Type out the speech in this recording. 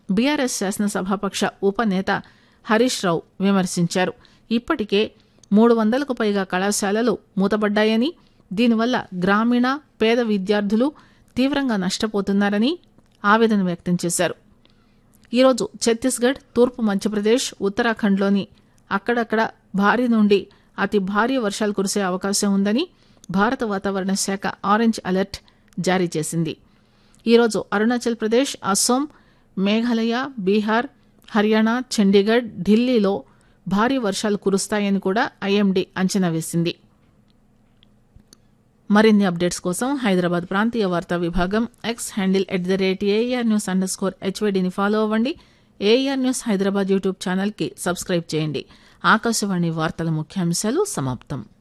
BRS శాసనసభాపక్ష ఉపనేత Harish రావు విమర్శించారు ఇప్పటికే మూడు వందలకు పైగా కళాశాలలు మూతపడ్డాయని దీనివల్ల గ్రామీణ పేద విద్యార్థులు తీవ్రంగా నష్టపోతున్నారని ఆవేదన వ్యక్తం చేశారు ఈరోజు ఛత్తీస్గఢ్ తూర్పు మధ్యప్రదేశ్ ఉత్తరాఖండ్లోని అక్కడక్కడ భారీ నుండి అతి భారీ వర్షాలు కురిసే అవకాశం ఉందని భారత వాతావరణ శాఖ ఆరెంజ్ అలర్ట్ జారీ చేసింది ఈరోజు అరుణాచల్ ప్రదేశ్ అస్సోం మేఘాలయ బీహార్ హర్యానా చండీగఢ్ ఢిల్లీలో భారీ వర్షాలు కురుస్తాయని కూడా ఐఎండీ అంచనా వేసింది మరిన్ని అప్డేట్స్ కోసం హైదరాబాద్ ప్రాంతీయ వార్తా విభాగం X handle at the rate air news underscore హెచ్వైడిని ఫాలో అవ్వండి ఏఆర్ న్యూస్ హైదరాబాద్ యూట్యూబ్ ఛానల్కి సబ్స్క్రైబ్ చేయండి ఆకాశవాణి వార్తల ముఖ్యాంశాలు సమాప్తం